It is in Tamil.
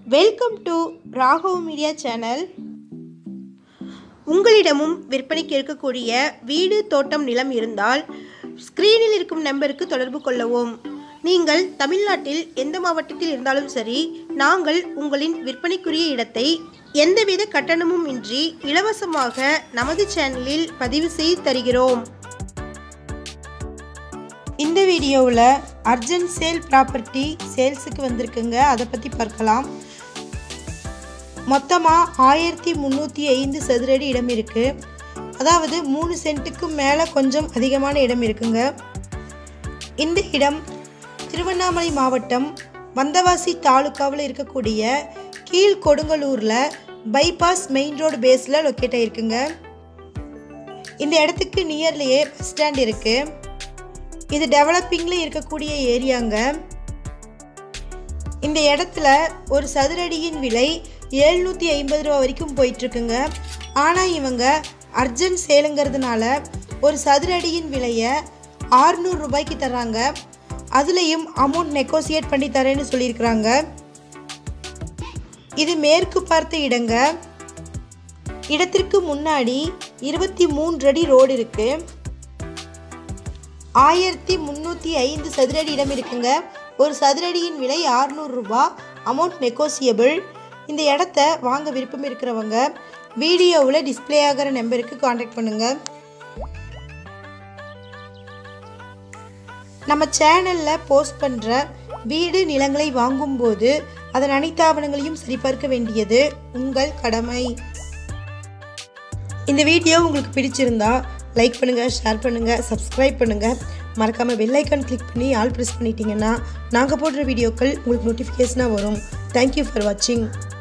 welcome to Raghav media channel உங்களிடமும் விற்பனைக்கு இருக்கக்கூடிய வீடு தோட்டம் நிலம் இருந்தால் ஸ்க்ரீனில் இருக்கும் நம்பருக்கு தொடர்பு கொள்ளவும் நீங்கள் தமிழ்நாட்டில் எந்த மாவட்டத்தில் இருந்தாலும் சரி நாங்கள் உங்களின் விற்பனைக்குரிய இடத்தை எந்தவித கட்டணமும் இன்றி இலவசமாக நமது சேனலில் பதிவு செய்து தருகிறோம் இந்த வீடியோவில் அர்ஜென்ட் சேல் ப்ராப்பர்ட்டி சேல்ஸுக்கு வந்திருக்குங்க அதை பற்றி பார்க்கலாம் மொத்தமாக ஆயிரத்தி முந்நூற்றி ஐந்து சதுரடி இடம் இருக்குது அதாவது மூணு சென்ட்டுக்கு மேலே கொஞ்சம் அதிகமான இடம் இருக்குங்க இந்த இடம் திருவண்ணாமலை மாவட்டம் வந்தவாசி தாலுக்காவில் இருக்கக்கூடிய கீழ் கொடுங்கலூரில் பைபாஸ் மெயின் ரோடு பேஸில் லொக்கேட் ஆகிருக்குங்க இந்த இடத்துக்கு நியர்லேயே பஸ் ஸ்டாண்ட் இருக்குது இது டெவலப்பிங்கில் இருக்கக்கூடிய ஏரியாங்க இந்த இடத்துல ஒரு சதுரடியின் விலை எழுநூற்றி ஐம்பது ரூபா வரைக்கும் போயிட்டுருக்குங்க ஆனால் இவங்க அர்ஜென்ட் சேலுங்கிறதுனால ஒரு சதுரடியின் விலையை ஆறுநூறு ரூபாய்க்கு தர்றாங்க அதுலேயும் அமௌண்ட் நெகோசியேட் பண்ணி தரேன்னு சொல்லியிருக்கிறாங்க இது மேற்கு பார்த்த இடங்க இடத்திற்கு முன்னாடி இருபத்தி மூன்று அடி ரோடு இருக்குது ஆயிரத்தி முந்நூற்றி ஐந்து சதுரடி இடம் இருக்குங்க ஒரு சதுரடியின் விலை ரூபா அமௌண்ட் நெகோசியபிள் இந்த இடத்த வாங்க விருப்பம் இருக்கிறவங்க வீடியோவில் டிஸ்ப்ளே ஆகிற நம்பருக்கு காண்டாக்ட் பண்ணுங்கள் நம்ம சேனலில் போஸ்ட் பண்ணுற வீடு நிலங்களை வாங்கும்போது அதன் அனைத்து ஆவணங்களையும் சரிபார்க்க வேண்டியது உங்கள் கடமை இந்த வீடியோ உங்களுக்கு பிடிச்சிருந்தா லைக் பண்ணுங்கள் ஷேர் பண்ணுங்கள் சப்ஸ்கிரைப் பண்ணுங்கள் மறக்காமல் பெல் ஐக்கான் கிளிக் பண்ணி ஆல் ப்ரெஸ் பண்ணிட்டீங்கன்னா நாங்கள் போடுற வீடியோக்கள் உங்களுக்கு நோட்டிஃபிகேஷனாக வரும் தேங்க்யூ ஃபார் வாட்சிங்